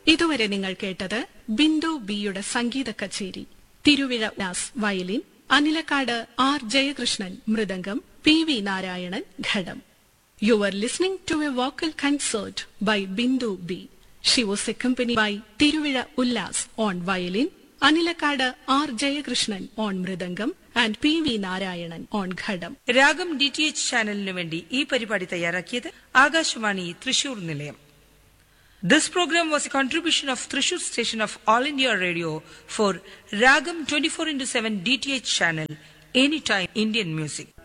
ഇതുവരെ നിങ്ങൾ കേട്ടത് ബിന്ദു ബിയുടെ സംഗീത കച്ചേരി Thiruvizha Vyas violin Anilakkad R Jayakrishnan mridangam P V Narayanan ghatam you are listening to a vocal concert by Bindu B she was accompanied by Thiruvizha Ullas on violin Anilakkad R Jayakrishnan on mridangam and P V Narayanan on ghatam Ragam D T H ചാനലിനു വേണ്ടി ഈ പരിപാടി തയ്യാറാക്കിയത് ആകാശവാണി തൃശൂർ നിലയം this programme was a contribution of Thrissur station of All India Radio for Ragam twenty four into seven D T H channel any time Indian music